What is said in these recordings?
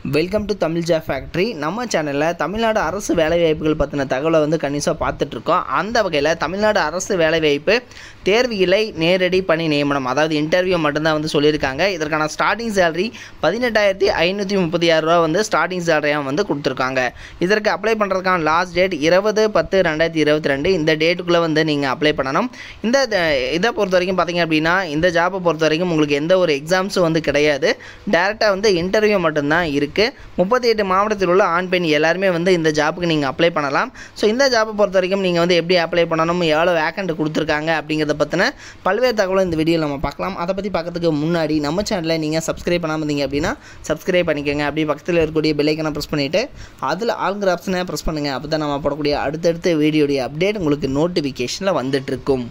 welcome to Tamil ஜா factory நம்ம சேனலில் தமிழ்நாடு அரசு வேலைவாய்ப்புகள் பற்றின தகவலை வந்து கணிசாக பார்த்துட்ருக்கோம் அந்த வகையில் தமிழ்நாடு அரசு வேலைவாய்ப்பு தேர்வு இலை நேரடி பணி நியமனம் அதாவது இன்டர்வியூ மட்டும்தான் வந்து சொல்லியிருக்காங்க இதற்கான ஸ்டார்டிங் சேலரி பதினெட்டாயிரத்தி ஐநூற்றி முப்பத்தி ஆறு ரூபா வந்து ஸ்டார்டிங் சேலரியாக வந்து கொடுத்துருக்காங்க இதற்கு அப்ளை பண்ணுறதுக்கான லாஸ்ட் டேட் இருபது பத்து ரெண்டாயிரத்தி இருபத்தி ரெண்டு இந்த டேட்டுக்குள்ளே வந்து நீங்கள் அப்ளை பண்ணணும் இந்த த- இதை பொறுத்த வரைக்கும் பார்த்தீங்க அப்படின்னா இந்த ஜாப்பை பொறுத்த வரைக்கும் உங்களுக்கு எந்த ஒரு எக்ஸாம்ஸும் வந்து கிடையாது டேரெக்டாக வந்து இன்டர்வியூ மட்டும்தான் இருக்குது முப்பத்தி எட்டு மாவட்டத்தில் உள்ள ஆண் பெண் எல்லாருமே வந்து இந்த ஜாப்புக்கு நீங்கள் அப்ளை பண்ணலாம் ஸோ இந்த ஜாப்பை பொறுத்த வரைக்கும் நீங்கள் வந்து எப்படி அப்ளை பண்ணணும் எவ்வளோ வேக்கண்ட் கொடுத்துருக்காங்க அப்படிங்கிறத பற்றின பல்வேறு தகவலும் இந்த வீடியோவில் நம்ம பார்க்கலாம் அதை பற்றி பார்க்கறதுக்கு முன்னாடி நம்ம சேனலை நீங்கள் சப்ஸ்கிரைப் பண்ணாமல் இருந்தீங்க அப்படின்னா சப்ஸ்கிரைப் பண்ணிக்கோங்க அப்படியே பக்கத்தில் இருக்கக்கூடிய பெல்லைக்கனை ப்ரெஸ் பண்ணிவிட்டு அதில் ஆளுங்கிற ஆப்ஷனை ப்ரெஸ் பண்ணுங்கள் அப்போ தான் நம்ம போடக்கூடிய அடுத்தடுத்த வீடியோடைய அப்டேட் உங்களுக்கு நோட்டிஃபிகேஷனில் வந்துட்டுருக்கும்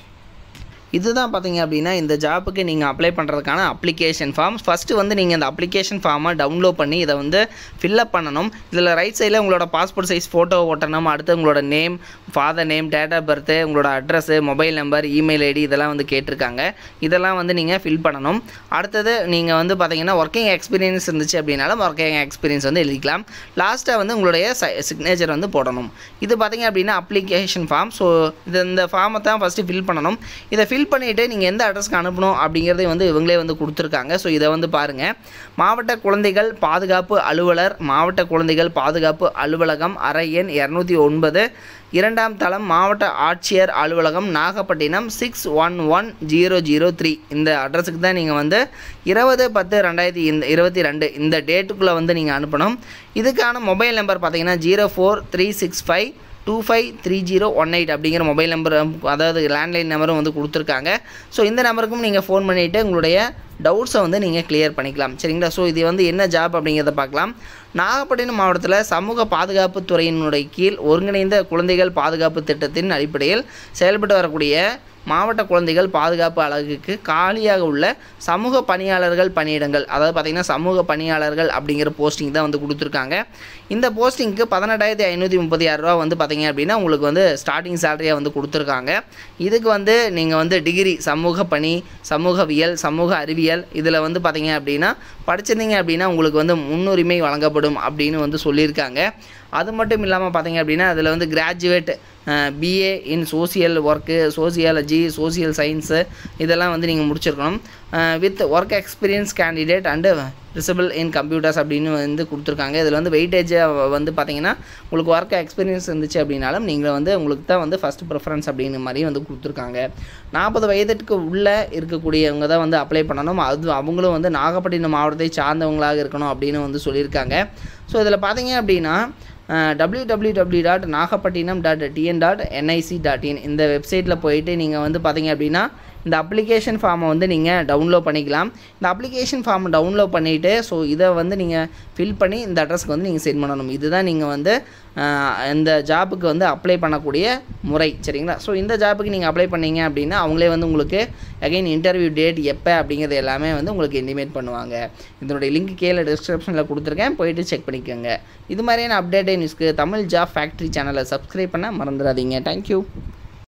இதுதான் பார்த்தீங்க அப்படின்னா இந்த ஜாப்புக்கு நீங்கள் அப்ளை பண்ணுறதுக்கான அப்ளிகேஷன் ஃபார்ம் ஃபஸ்ட்டு வந்து நீங்கள் இந்த அப்ளிகேஷன் ஃபார்மை டவுன்லோட் பண்ணி இதை வந்து ஃபில்அப் பண்ணணும் இதில் ரைட் சைடில் உங்களோட பாஸ்போர்ட் சைஸ் ஃபோட்டோ ஓட்டணும் அடுத்து உங்களோட name father name date of birth உங்களோட address mobile number email ID இதெல்லாம் வந்து கேட்டிருக்காங்க இதெல்லாம் வந்து நீங்கள் ஃபில் பண்ணணும் அடுத்தது நீங்கள் வந்து பார்த்தீங்கன்னா ஒர்க்கிங் எக்ஸ்பீரியன்ஸ் இருந்துச்சு அப்படின்னாலும் ஒர்க்கிங் எக்ஸ்பீரியன்ஸ் வந்து எழுதிக்கலாம் லாஸ்ட்டாக வந்து உங்களுடைய சிக்னேச்சர் வந்து போடணும் இது பார்த்தீங்க அப்படின்னா அப்ளிகேஷன் ஃபார்ம் ஸோ இது இந்த ஃபார்மை தான் ஃபஸ்ட்டு ஃபில் பண்ணணும் இதை ஃபில் பண்ணிவிட்டு நீங்கள் எந்த அட்ரஸ்க்கு அனுப்பணும் அப்படிங்கிறதையும் வந்து இவங்களே வந்து கொடுத்துருக்காங்க ஸோ இதை வந்து பாருங்கள் மாவட்ட குழந்தைகள் பாதுகாப்பு அலுவலர் மாவட்ட குழந்தைகள் பாதுகாப்பு அலுவலகம் அறை எண் இரநூத்தி ஒன்பது இரண்டாம் தளம் மாவட்ட ஆட்சியர் அலுவலகம் Nagapattinam six one one zero zero three இந்த அட்ரஸுக்கு தான் நீங்கள் வந்து இருபது பத்து ரெண்டாயிரத்தி இந்த இருபத்தி ரெண்டு இந்த டேட்டுக்குள்ளே வந்து நீங்கள் அனுப்பணும் இதுக்கான மொபைல் நம்பர் பார்த்தீங்கன்னா zero four three six five two five three zero one eight அப்படிங்கிற மொபைல் நம்பர் அதாவது லேண்ட்லைன் நம்பரும் வந்து கொடுத்துருக்காங்க ஸோ இந்த நம்பருக்கும் நீங்கள் ஃபோன் பண்ணிவிட்டு உங்களுடைய டவுட்ஸை வந்து நீங்கள் கிளியர் பண்ணிக்கலாம் சரிங்களா ஸோ இது வந்து என்ன ஜாப் அப்படிங்கிறத பார்க்கலாம் நாகப்பட்டினம் மாவட்டத்தில் சமூக பாதுகாப்பு துறையினுடைய கீழ் ஒருங்கிணைந்த குழந்தைகள் பாதுகாப்பு திட்டத்தின் அடிப்படையில் செயல்பட்டு வரக்கூடிய மாவட்ட குழந்தைகள் பாதுகாப்பு அலகுக்கு காலியாக உள்ள சமூக பணியாளர்கள் பணியிடங்கள் அதாவது பார்த்திங்கன்னா சமூக பணியாளர்கள் அப்படிங்கிற போஸ்டிங் தான் வந்து கொடுத்துருக்காங்க இந்த போஸ்டிங்க்கு பதினெட்டாயிரத்தி ஐநூற்றி முப்பத்தி ஆறு ரூபா வந்து பார்த்தீங்க அப்படின்னா உங்களுக்கு வந்து ஸ்டார்டிங் சேலரியாக வந்து கொடுத்துருக்காங்க இதுக்கு வந்து நீங்கள் வந்து டிகிரி சமூக பணி சமூகவியல் சமூக அறிவியல் இதில் வந்து பார்த்தீங்க அப்படின்னா படிச்சிருந்தீங்க அப்படின்னா உங்களுக்கு வந்து முன்னுரிமை வழங்கப்படும் அப்படின்னு வந்து சொல்லியிருக்காங்க அது மட்டும் இல்லாமல் பார்த்தீங்க அப்படின்னா அதில் வந்து graduate BA in social work sociology social science இதெல்லாம் வந்து நீங்கள் முடிச்சிருக்கணும் with work experience candidate and desirable in computers அப்படின்னு வந்து கொடுத்துருக்காங்க இதில் வந்து வெயிட்டேஜ் வந்து பார்த்தீங்கன்னா உங்களுக்கு ஒர்க் எக்ஸ்பீரியன்ஸ் இருந்துச்சு அப்படின்னாலும் நீங்கள் வந்து உங்களுக்கு தான் வந்து ஃபஸ்ட் ப்ரிஃபரன்ஸ் அப்படின்னு மாதிரி வந்து கொடுத்துருக்காங்க நாற்பது வயதுக்கு உள்ளே இருக்கக்கூடியவங்க தான் வந்து அப்ளை பண்ணணும் அது அவங்களும் வந்து நாகப்பட்டினம் மாவட்டத்தை சார்ந்தவங்களாக இருக்கணும் அப்படின்னு வந்து சொல்லியிருக்காங்க ஸோ இதில் பார்த்தீங்க அப்படின்னா W W W dot Nagapattinam dot TN dot NIC dot in இந்த வெப்சைட்டில் போயிட்டு நீங்கள் வந்து பார்த்தீங்க அப்படின்னா இந்த அப்ளிகேஷன் ஃபார்மை வந்து நீங்கள் டவுன்லோட் பண்ணிக்கலாம் இந்த அப்ளிகேஷன் ஃபார்மை டவுன்லோட் பண்ணிவிட்டு ஸோ இதை வந்து நீங்கள் ஃபில் பண்ணி இந்த அட்ரஸ்க்கு வந்து நீங்கள் சென்ட் பண்ணணும் இதுதான் நீங்கள் வந்து ஆஹ், இந்த ஜாப்புக்கு வந்து அப்ளை பண்ணக்கூடிய முறை சரிங்களா ஸோ இந்த ஜாப்புக்கு நீங்கள் அப்ளை பண்ணீங்க அப்படின்னா அவங்களே வந்து உங்களுக்கு அகைன் இன்டர்வியூ டேட் எப்போ அப்படிங்கிறது எல்லாமே வந்து உங்களுக்கு இன்டிமேட் பண்ணுவாங்க இதனுடைய லிங்க் கீழே டிஸ்கிரிப்ஷனில் கொடுத்துருக்கேன் போயிட்டு செக் பண்ணிக்கோங்க இது மாதிரியான அப்டேட் நியூஸ்க்கு தமிழ் ஜாப் ஃபேக்ட்ரி சேனலை சப்ஸ்கிரைப் பண்ண மறந்துடாதீங்க தேங்க்யூ